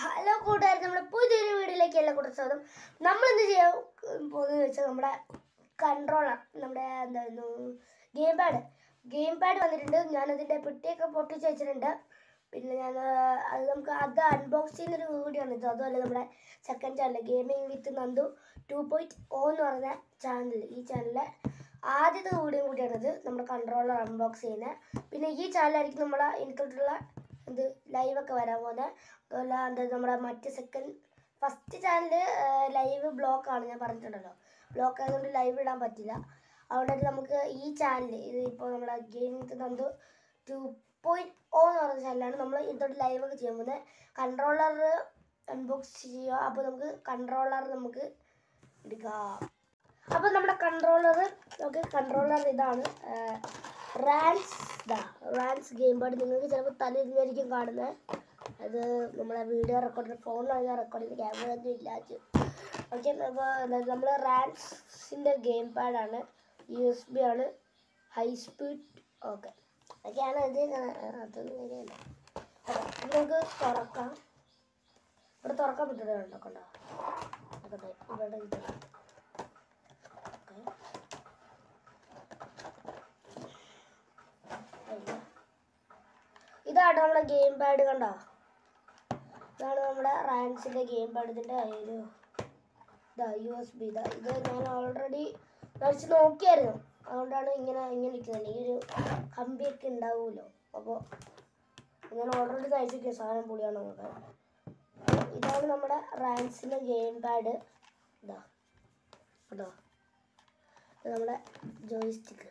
Hello കൂട്ടുകാർ നമ്മുടെ പുതിയൊരു വീഡിയോയിലേക്ക് എല്ലാ കൂട്ടർ സ്വാഗതം നമ്മൾ എന്ത് ചെയ്യാൻ പോകുന്നത് വെച്ചാൽ നമ്മുടെ കൺട്രോളർ നമ്മുടെ എന്തായിരുന്നു ഗെയിം പാഡ് ഗെയിം പാഡ് വന്നിട്ടുണ്ട് ഞാനതിൻ്റെ പെട്ടിയൊക്കെ പൊട്ടിച്ച് വെച്ചിട്ടുണ്ട് പിന്നെ ഞാൻ അത് നമുക്ക് അത് അൺബോക്സ് ചെയ്യുന്നൊരു വീഡിയോ ആണ് ഇത് അതുമല്ല നമ്മുടെ second channel gaming with Nandu two point O എന്ന് പറഞ്ഞ ചാനൽ ഈ ചാനലിലെ ആദ്യത്തെ വീഡിയോ കൂടിയാണിത് നമ്മുടെ കൺട്രോളർ അൺബോക്സ് ചെയ്യുന്നത് പിന്നെ ഈ ചാനലായിരിക്കും നമ്മളെ എനിക്കുള്ള ഇത് ലൈവൊക്കെ വരാൻ പോകുന്നത് അതുപോലെ എന്താ നമ്മുടെ മറ്റ് സെക്കൻഡ് ഫസ്റ്റ് ചാനൽ ലൈവ് ബ്ലോക്കാണ് ഞാൻ പറഞ്ഞിട്ടുണ്ടല്ലോ ബ്ലോക്ക് ആയതുകൊണ്ട് ലൈവ് ഇടാൻ പറ്റില്ല അതുകൊണ്ടായിട്ട് നമുക്ക് ഈ ചാനൽ ഇത് ഇപ്പോൾ നമ്മളെ ഗെയിമിംഗ് തന്നു ടു പോയിൻറ്റ് ഓ എന്ന് പറയുന്ന ചാനലാണ് നമ്മൾ ഇതോട്ട് ലൈവ് ഒക്കെ ചെയ്യാൻ പോകുന്നത് കൺട്രോളർ അൺബോക്സ് ചെയ്യുക അപ്പോൾ നമുക്ക് കൺട്രോളർ നമുക്ക് എടുക്കാം അപ്പോൾ നമ്മുടെ കൺട്രോളർ നമുക്ക് കൺട്രോളർ ഇതാണ് റാൻസ് ഇതാ റാൻസ് ഗെയിം പാഡ് നിങ്ങൾക്ക് ചിലപ്പോൾ തലയിരിക്കും കാണുന്നത് അത് നമ്മളെ വീഡിയോ റെക്കോർഡ് ഫോണിലാണ് ഞാൻ റെക്കോർഡ് ചെയ്ത് ക്യാമറ ഒന്നും ഇല്ല ഓക്കെ അപ്പോൾ നമ്മൾ റാൻസിൻ്റെ ഗെയിം പാഡാണ് യു എസ് ബി ആണ് ഹൈ സ്പീഡ് ഓക്കെ അതൊക്കെയാണ് ഇത് അതൊന്നും കാര്യമല്ല ഓക്കെ നമുക്ക് തുറക്കാം ഇവിടെ തുറക്കാൻ പറ്റുന്നുണ്ടോ കണ്ടോ നോക്കട്ടെ ഇവിടെ ഇത് ഓക്കെ അയ്യോ. ഇതാണ് നമ്മുടെ ഗെയിം പാഡ് കണ്ടോ ഇതാണ് നമ്മുടെ റാൻസിൻ്റെ ഗെയിം പാഡ് ഇതിൻ്റെ ഒരു ഇതാ യു എസ് ബി ഇതാ ഇത് ഞാൻ ഓൾറെഡി കഴിച്ച് നോക്കിയായിരുന്നു അതുകൊണ്ടാണ് ഇങ്ങനെ ഇങ്ങനെ ഇരിക്കുന്നത് ഈ ഒരു കമ്പിയൊക്കെ ഉണ്ടാവുമല്ലോ അപ്പോൾ ഞാൻ ഓൾറെഡി കഴിച്ചിരിക്കുക സാധനം പൊളിയാണ് നോക്കാൻ ഇതാണ് നമ്മുടെ റാൻസിൻ്റെ ഗെയിം പാഡ് ഇതാ കേട്ടോ ഇത് നമ്മുടെ ജോയിസ്റ്റിക്ക്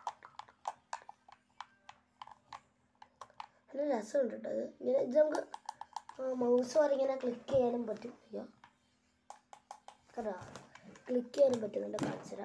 നല്ല രസമുണ്ട് കേട്ടോ ഇത് ഇങ്ങനെ ഇത് നമുക്ക് മൗസ് വരെ ഇങ്ങനെ ക്ലിക്ക് ചെയ്യാനും പറ്റും അയ്യോ കേട്ടോ ക്ലിക്ക് ചെയ്യാനും പറ്റുന്നുണ്ട് കാണിച്ചുതരാം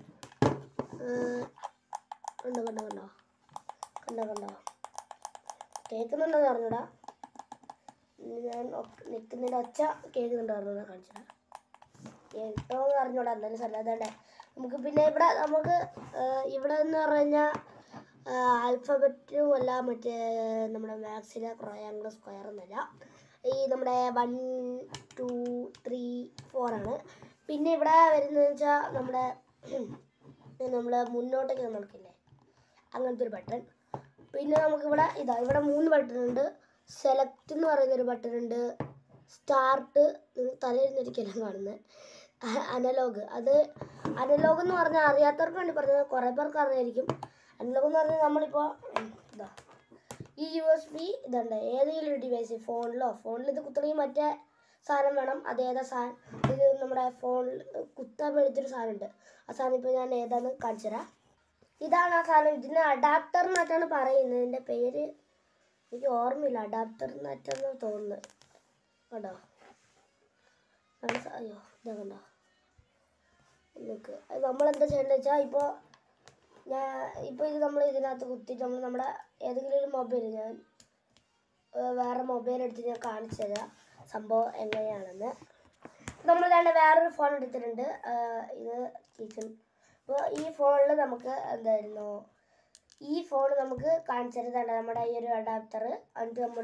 കണ്ടോ കണ്ടോ കണ്ടോ കണ്ടോ കണ്ടോ കേൾക്കുന്നുണ്ടോ അറിഞ്ഞൂടാ ഞാൻ നിൽക്കുന്നതിൻ്റെ ഒച്ച കേൾക്കുന്നുണ്ടോ അറിഞ്ഞൂടാ കാണിച്ചുതരാം കേട്ടോ എന്ന് അറിഞ്ഞൂടാ എന്തായാലും സ്ഥലം അതാണ്ടേ നമുക്ക് പിന്നെ ഇവിടെ നമുക്ക് ഇവിടെ എന്ന് പറഞ്ഞു കഴിഞ്ഞാൽ ആൽഫബറ്റും അല്ല മറ്റേ നമ്മുടെ മാത്സിലെ ട്രയാങ്കിൾ സ്ക്വയർ എന്നല്ല ഈ നമ്മുടെ വൺ ടു ത്രീ ഫോർ ആണ് പിന്നെ ഇവിടെ വരുന്നതെന്ന് വെച്ചാൽ നമ്മുടെ നമ്മൾ മുന്നോട്ടേക്ക് നടക്കില്ലേ അങ്ങനത്തെ ഒരു ബട്ടൺ പിന്നെ നമുക്കിവിടെ ഇതാ ഇവിടെ മൂന്ന് ബട്ടൺ ഉണ്ട് സെലക്ട് എന്ന് പറയുന്നൊരു ബട്ടൺ ഉണ്ട് സ്റ്റാർട്ട് തലയിരുന്നിരിക്കലാണ് കാണുന്നത് അനലോഗ് അത് അനലോഗ് എന്ന് പറഞ്ഞാൽ അറിയാത്തവർക്ക് വേണ്ടി പറഞ്ഞത് കുറേ പേർക്ക് അറിയായിരിക്കും അനലോഗ് എന്ന് പറഞ്ഞാൽ നമ്മളിപ്പോൾ ഇതാ ഈ യു എസ് ബി ഇതുണ്ട് ഏതെങ്കിലും ഒരു ഡിവൈസ് ഫോണിലോ ഫോണിൽ ഇത് കുത്തണമെങ്കിൽ മറ്റേ സാധനം വേണം അത് ഏതാ സാധനം ഇത് നമ്മുടെ ഫോണിൽ കുത്താൻ വേണ്ടിയിട്ടൊരു സാധനമുണ്ട് ആ സാധനം ഇപ്പോൾ ഞാൻ ഏതാണെന്ന് കാണിച്ചു തരാം ഇതാണ് ആ സാധനം ഇതിന് അഡാപ്റ്റർ എന്നായിട്ടാണ് പറയുന്നത് ഇതിൻ്റെ പേര് എനിക്ക് ഓർമ്മയില്ല അഡാപ്റ്റർ എന്നായിട്ടാണ് തോന്നുന്നത് കേട്ടോ അയ്യോ ഇതാ കണ്ടോ നിൽക്ക് അത് നമ്മളെന്താ ചെയ്യേണ്ടത് വെച്ചാൽ ഇപ്പോൾ ഞാൻ ഇപ്പോൾ ഇത് നമ്മൾ ഇതിനകത്ത് കുത്തിയിട്ട് നമ്മൾ നമ്മുടെ ഏതെങ്കിലും ഒരു മൊബൈൽ ഞാൻ ഏഹ് വേറെ മൊബൈൽ എടുത്ത് ഞാൻ കാണിച്ചു തരാം സംഭവം എങ്ങനെയാണെന്ന് നമ്മൾ വേണ്ട വേറൊരു ഫോൺ എടുത്തിട്ടുണ്ട് ഏഹ് ഇത് കിച്ചൺ അപ്പോൾ ഈ ഫോണിൽ നമുക്ക് എന്തായിരുന്നു ഈ ഫോൺ നമുക്ക് കാണിച്ചു തരുന്നതാണ് നമ്മുടെ ഈ ഒരു അഡാപ്റ്റർ എന്നിട്ട് നമ്മൾ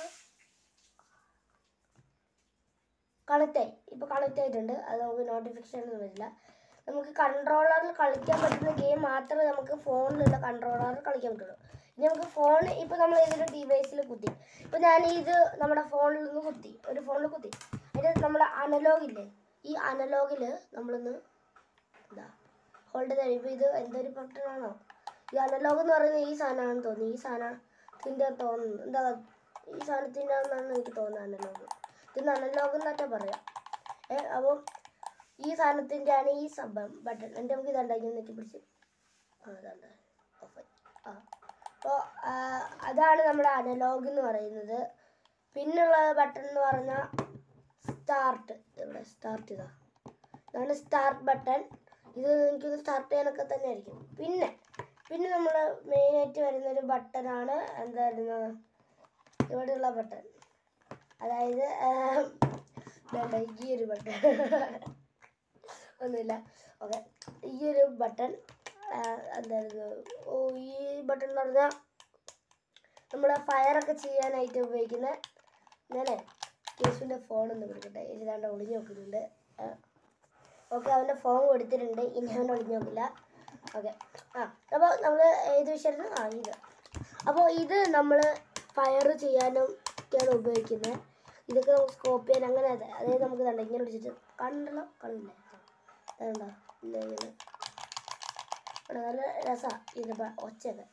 കണക്റ്റ് ആയി ഇപ്പോൾ കണക്റ്റ് ആയിട്ടുണ്ട് അത് നമുക്ക് നോട്ടിഫിക്കേഷൻ ഒന്നും വരില്ല നമുക്ക് കൺട്രോളറിൽ കളിക്കാൻ പറ്റുന്ന ഗെയിം മാത്രമേ നമുക്ക് ഫോണിലുള്ള കൺട്രോളറിൽ കളിക്കാൻ പറ്റുള്ളൂ ഇനി നമുക്ക് ഫോൺ ഇപ്പോൾ നമ്മൾ ഏതൊരു ഡിവൈസിൽ കുത്തി ഇപ്പോൾ ഞാൻ ഇത് നമ്മുടെ ഫോണിൽ നിന്ന് കുത്തി ഒരു ഫോണിൽ കുത്തി അതിന് നമ്മുടെ അനലോഗ് ഇല്ലേ ഈ അനലോഗിൽ നമ്മളൊന്ന് എന്താ ഹോൾഡ് ചെയ്ത് ഇപ്പോൾ ഇത് എന്തൊരു ബട്ടണാണോ ഈ അനലോഗ് എന്ന് പറയുന്നത് ഈ സാധനമാണെന്ന് തോന്നുന്നു ഈ സാധനത്തിൻ്റെ തോന്നുന്നു എന്താ ഈ സാധനത്തിൻ്റെ ആണെന്നാണ് എനിക്ക് തോന്നുന്നത് അനലോഗ് ഇതിന് അനലോഗ് എന്നൊക്കെ പറയാം ഏ അപ്പം ഈ സാധനത്തിൻ്റെ ആണ് ഈ സംഭവം ബട്ടൺ എൻ്റെ നമുക്ക് ഇതുണ്ടാക്കി നെറ്റി പിടിച്ച് ആ ഇതുണ്ട് ഓഫ് ആ അപ്പോൾ അതാണ് നമ്മുടെ അനലോഗ് എന്ന് പറയുന്നത് പിന്നുള്ള ബട്ടൺ എന്ന് പറഞ്ഞാൽ സ്റ്റാർട്ട് ഇവിടെ സ്റ്റാർട്ട് ചെയ്താ ഇതാണ് സ്റ്റാർട്ട് ബട്ടൺ ഇത് എനിക്കൊന്ന് സ്റ്റാർട്ട് ചെയ്യാനൊക്കെ തന്നെ ആയിരിക്കും പിന്നെ പിന്നെ നമ്മൾ മെയിനായിട്ട് വരുന്നൊരു ബട്ടണാണ് എന്തായിരുന്നു ഇവിടെയുള്ള ബട്ടൺ അതായത് ആം, വേണ്ട ഈ ഒരു ബട്ടൺ ഒന്നുമില്ല ഓക്കെ ഈ ഒരു ബട്ടൺ എന്തായിരുന്നു ഓ ഈ ബട്ടൺ എന്ന് പറഞ്ഞാൽ നമ്മൾ ഫയറൊക്കെ ചെയ്യാനായിട്ട് ഉപയോഗിക്കുന്ന ഞാനേ യേശുവിൻ്റെ ഫോൺ ഒന്ന് കൊടുക്കട്ടെ എഴുതാണ്ട് ഒളിഞ്ഞു നോക്കുന്നുണ്ട് ഓക്കെ അവൻ്റെ ഫോൺ കൊടുത്തിട്ടുണ്ട് ഇനി അവൻ ഒളിഞ്ഞു നോക്കില്ല ഓക്കെ ആ അപ്പോൾ നമ്മൾ ഏത് വിഷയമായിരുന്നു ആ ഇത് അപ്പോൾ ഇത് നമ്മൾ ഫയർ ചെയ്യാനും ഒക്കെയാണ് ഉപയോഗിക്കുന്നത് ഇതൊക്കെ നമുക്ക് സ്കോപ്പ് ചെയ്യാൻ അങ്ങനെ അതെ അതായത് നമുക്ക് കണ്ട ഇങ്ങനെ പിടിച്ചിട്ട് കണ്ടല്ലോ കാണില്ലേ അതുണ്ടോ ഇല്ല ഇങ്ങനെ ഇവിടെ നല്ല രസമാണ് ഇതിൻ്റെ ഒച്ചയൊക്കെ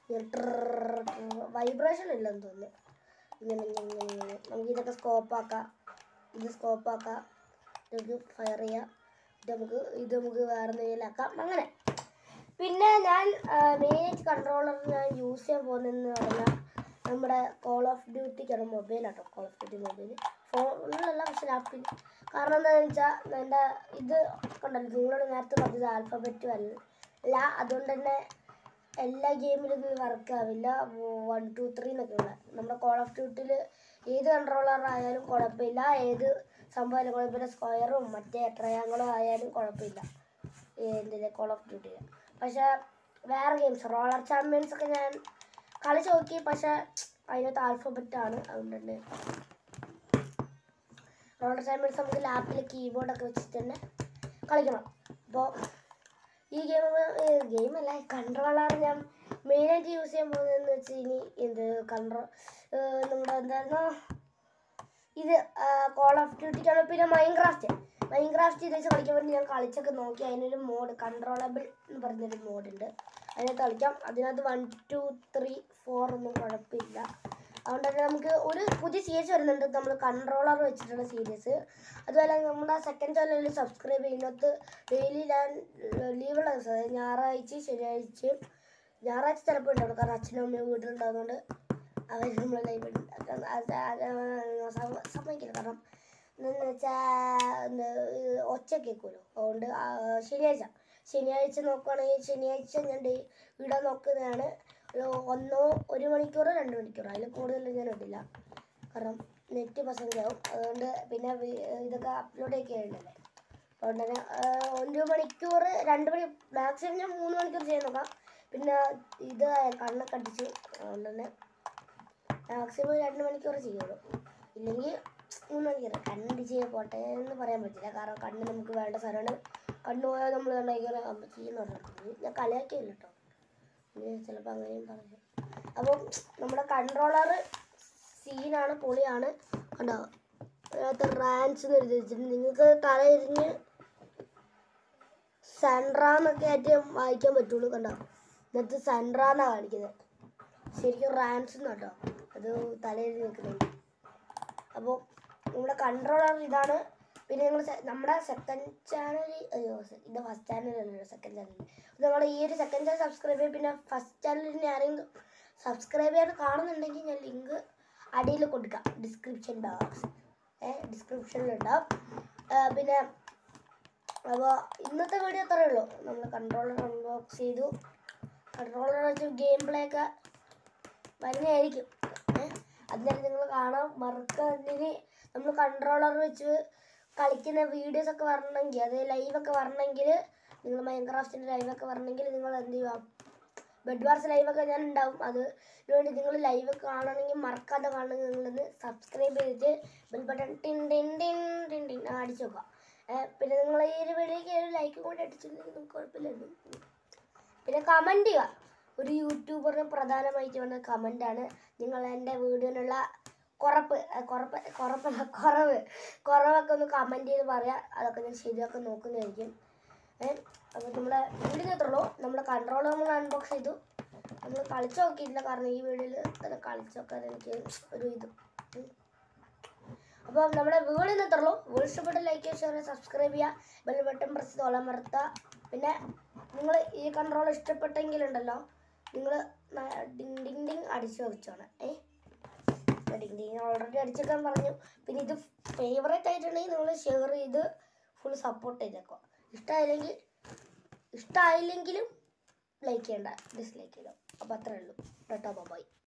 വൈബ്രേഷൻ ഇല്ലെന്ന് തോന്നുന്നു ഇങ്ങനെ ഇങ്ങനെ ഇങ്ങനെ ഇങ്ങനെ നമുക്ക് ഇതൊക്കെ സ്കോപ്പാക്കാം ഇത് സ്കോപ്പാക്കാം നമുക്ക് ഫയർ ചെയ്യാം ഇത് നമുക്ക് ഇത് നമുക്ക് വേറെ എന്തെങ്കിലും ആക്കാം അങ്ങനെ പിന്നെ ഞാൻ മെയിനായിട്ട് കൺട്രോളർ ഞാൻ യൂസ് ചെയ്യാൻ പോകുന്നതെന്ന് പറഞ്ഞാൽ നമ്മുടെ കോൾ ഓഫ് ഡ്യൂട്ടിക്കാണ് മൊബൈലാട്ടോ കോൾ ഓഫ് ഡ്യൂട്ടി മൊബൈൽ ഫോണിലല്ല പക്ഷെ ലാപ്പിൽ കാരണം എന്താണെന്ന് വെച്ചാൽ എൻ്റെ ഇത് കണ്ടല്ലോ നിങ്ങളോട് നേരത്തെ പറഞ്ഞത് ആൽഫബറ്റ് അല്ല അതുകൊണ്ട് തന്നെ എല്ലാ ഗെയിമിലും ഇത് വർക്ക് ആവില്ല വൺ ടു ത്രീ എന്നൊക്കെ ഉള്ള നമ്മുടെ കോൾ ഓഫ് ഡ്യൂട്ടിയിൽ ഏത് കൺട്രോളർ ആയാലും കുഴപ്പമില്ല ഏത് സംഭവം കുഴപ്പമില്ല സ്ക്വയറും മറ്റേ ട്രയാങ്കിളും ആയാലും കുഴപ്പമില്ല എന്തിന് കോൾ ഓഫ് ഡ്യൂട്ടിയിൽ പക്ഷേ വേറെ ഗെയിംസ് റോളർ ചാമ്പ്യൻസ് ഒക്കെ ഞാൻ കളിച്ച് നോക്കി പക്ഷേ അതിനകത്ത് ആൽഫബറ്റ് ആണ് അതുകൊണ്ട് തന്നെ റോളർ ചാമ്പ്യൻസ് നമുക്ക് ലാപ്പിൽ കീബോർഡൊക്കെ വെച്ചിട്ട് തന്നെ കളിക്കണം അപ്പോൾ ഈ ഗെയിം ഗെയിമല്ല കൺട്രോളർ ഞാൻ മെയിനായിട്ട് യൂസ് ചെയ്യാൻ പോകുന്നതെന്ന് വെച്ച് ഇനി എന്ത് കൺട്രോൾ നമ്മുടെ എന്തായിരുന്നു ഇത് കോൾ ഓഫ് ഡ്യൂട്ടിക്കാണ് പിന്നെ മൈൻക്രാഫ്റ്റ് മൈൻക്രാഫ്റ്റ് ഇത് വെച്ച് കളിക്കാൻ വേണ്ടി ഞാൻ കളിച്ചൊക്കെ നോക്കി അതിനൊരു മോഡ് കൺട്രോളബിൾ എന്ന് പറഞ്ഞൊരു മോഡുണ്ട് അതിനകത്ത് കളിക്കാം അതിനകത്ത് വൺ ടു ത്രീ ഫോർ ഒന്നും കുഴപ്പമില്ല അതുകൊണ്ട് തന്നെ നമുക്ക് ഒരു പുതിയ സീരീസ് വരുന്നുണ്ട് നമ്മൾ കൺട്രോളർ വെച്ചിട്ടുള്ള സീരീസ് അതുപോലെ നമ്മുടെ സെക്കൻഡ് ചാനലിൽ സബ്സ്ക്രൈബ് ചെയ്യുന്നത് ഡെയിലി ഞാൻ ലീവുള്ള ദിവസം അതായത് ഞായറാഴ്ച ശനിയാഴ്ചയും ഞായറാഴ്ച ചിലപ്പോൾ ഉണ്ടാവും കാരണം അച്ഛനും അമ്മയും വീട്ടിലുണ്ടാകുന്നതുകൊണ്ട് അവർ നമ്മൾ ലൈവ് സമ്മതിക്കില്ല കാരണം എന്താണെന്ന് വെച്ചാൽ ഒച്ച കേൾക്കുമല്ലോ അതുകൊണ്ട് ആ, ശനിയാഴ്ച ശനിയാഴ്ച നോക്കുകയാണെങ്കിൽ ശനിയാഴ്ച ഞാൻ ഡേ ഇടാൻ നോക്കുന്നതാണ് ഒരു ഒന്നോ ഒരു മണിക്കൂറോ രണ്ട് മണിക്കൂറോ അതിൽ കൂടുതൽ ഞാൻ ഇടില്ല കാരണം നെറ്റ് പസഞ്ചാവും അതുകൊണ്ട് പിന്നെ വി- ഇതൊക്കെ അപ്ലോഡ് ഒക്കെ ചെയ്യണ്ടല്ലേ അതുകൊണ്ട് തന്നെ ആ, ഒരു മണിക്കൂർ രണ്ട് മണി മാക്സിമം ഞാൻ മൂന്ന് മണിക്കൂർ ചെയ്യാൻ നോക്കാം പിന്നെ ഇത് കണ്ണൊക്കെ അടിച്ചു അതുകൊണ്ട് തന്നെ മാക്സിമം രണ്ട് മണിക്കൂർ ചെയ്യുള്ളൂ ഇല്ലെങ്കിൽ മൂന്ന് മണിക്കൂർ കണ്ണടിച്ച് പോട്ടെ എന്ന് പറയാൻ പറ്റില്ല കാരണം കണ്ണ് നമുക്ക് വേണ്ട സാധനമാണ് കണ്ണു പോയാൽ നമ്മൾ തന്നെ ഇങ്ങനെ ചെയ്യുന്നുണ്ട് ഞാൻ കളിയാക്കിയില്ല കേട്ടോ ഇനി ചിലപ്പോൾ അങ്ങനെയും പറഞ്ഞു അപ്പം നമ്മുടെ കൺട്രോളർ സീനാണ് പൊളിയാണ് കണ്ടോ അതിനകത്ത് റാൻസ് എന്ന് എഴുതി വെച്ചിട്ടുണ്ട് നിങ്ങൾക്ക് തലയിരിഞ്ഞ് സെൻട്ര എന്നൊക്കെ ആയിട്ട് വായിക്കാൻ പറ്റുള്ളൂ കണ്ടോ ഇതിനകത്ത് സെൻട്ര എന്നാണ് കാണിക്കുന്നത് ശരിക്കും റാൻസ് കേട്ടോ അത് തലയിൽ നിൽക്കുന്നുണ്ട് അപ്പോൾ നമ്മുടെ കൺട്രോളർ ഇതാണ് പിന്നെ നിങ്ങൾ നമ്മുടെ സെക്കൻഡ് ചാനൽ അയ്യോ se- ഇത് ഫസ്റ്റ് ചാനലല്ലോ സെക്കൻഡ് ചാനൽ നമ്മൾ ഈ ഒരു സെക്കൻഡ് ചാനൽ സബ്സ്ക്രൈബ് ചെയ്യും പിന്നെ ഫസ്റ്റ് ചാനലിന് ആരെങ്കിലും സബ്സ്ക്രൈബ് ചെയ്യാൻ കാണുന്നുണ്ടെങ്കിൽ ഞാൻ ലിങ്ക് അടിയിൽ കൊടുക്കാം ഡിസ്ക്രിപ്ഷൻ ബോക്സ് ഏ ഡിസ്ക്രിപ്ഷനിലുണ്ടാവും ആ, പിന്നെ അപ്പോൾ ഇന്നത്തെ വീഡിയോ അത്രയേ ഉള്ളൂ നമ്മൾ കൺട്രോളർ അൺബോക്സ് ചെയ്തു കൺട്രോളർ വെച്ച് ഗെയിം പ്ലേ ഒക്കെ വരുന്നതായിരിക്കും ഏഹ് അതിനാലും നിങ്ങൾ കാണാൻ മറക്കാതിന് നമ്മൾ കൺട്രോളർ വെച്ച് കളിക്കുന്ന വീഡിയോസ് ഒക്കെ വരണമെങ്കിൽ അത് ലൈവൊക്കെ വരണമെങ്കിൽ നിങ്ങൾ മൈൻക്രാഫ്റ്റിൻ്റെ ലൈവൊക്കെ വരണമെങ്കിൽ നിങ്ങൾ എന്ത് ചെയ്യുക ബെഡ് വാർസ് ലൈവൊക്കെ ഞാൻ ഉണ്ടാവും അത് വേണ്ടി നിങ്ങൾ ലൈവ് കാണണമെങ്കിൽ മറക്കാതെ കാണണമെങ്കിൽ നിങ്ങളൊന്ന് സബ്സ്ക്രൈബ് ചെയ്തിട്ട് ബെൽ ബട്ടൺ ടിൻ ടിൻ ടിൻ ടിൻ ടിൻ ആ അടിച്ചു നോക്കുക ഏഹ് പിന്നെ നിങ്ങൾ ഈ ഒരു വീഡിയോക്ക് ഒരു ലൈക്ക് കൂടി അടിച്ചിട്ടുണ്ടെങ്കിൽ നമുക്ക് കുഴപ്പമില്ലായിരുന്നു പിന്നെ കമൻറ്റ് ചെയ്യുക ഒരു യൂട്യൂബറിന് പ്രധാനമായിട്ട് വേണ്ട കമൻ്റാണ് നിങ്ങൾ എൻ്റെ വീഡിയോനുള്ള കുറപ്പ് അഹ് കുറപ്പ് കുറപ്പല്ല കുറവ് കുറവൊക്കെ ഒന്ന് കമൻറ്റ് ചെയ്ത് പറയാം അതൊക്കെ ഞാൻ ശരിയാക്കാൻ നോക്കുന്നതായിരിക്കും ഏഹ് അപ്പോൾ നമ്മളെ വീഡിയോ എത്രയുള്ളൂ നമ്മുടെ കൺട്രോൾ നമ്മൾ അൺബോക്സ് ചെയ്തു നമ്മൾ കളിച്ച് നോക്കിയിട്ടില്ല കാരണം ഈ വീഡിയോയിൽ തന്നെ കളിച്ച് നോക്കാൻ എനിക്ക് ഒരു ഇത് ഉം. അപ്പോൾ നമ്മുടെ വീഡിയോ എത്രയുള്ളൂ വീഡിയോ ഇഷ്ടപ്പെട്ട ലൈക്ക് ഷെയർ സബ്സ്ക്രൈബ് ചെയ്യുക ബെൽ ബട്ടൺ പ്രസ് ചെയ്ത് ഒളമർത്തുക പിന്നെ നിങ്ങൾ ഈ കൺട്രോൾ ഇഷ്ടപ്പെട്ടെങ്കിലുണ്ടല്ലോ നിങ്ങൾ ഡിങ് ഡിങ് ഡിങ് അടിച്ചു വെച്ചോണം ഏ ഡിങ് ഡിങ് ഓൾറെഡി അടിച്ചേക്കാൻ പറഞ്ഞു പിന്നെ ഇത് ഫേവറേറ്റ് ആയിട്ടുണ്ടെങ്കിൽ നിങ്ങൾ ഷെയർ ചെയ്ത് ഫുൾ സപ്പോർട്ട് ചെയ്തേക്കോ ഇഷ്ടമായില്ലെങ്കിൽ ഇഷ്ടമായില്ലെങ്കിലും ലൈക്ക് ചെയ്യണ്ട ഡിസ്ലൈക്ക് ചെയ്തോ അപ്പോൾ അത്രേ ഉള്ളൂ ടാറ്റാ ബൈ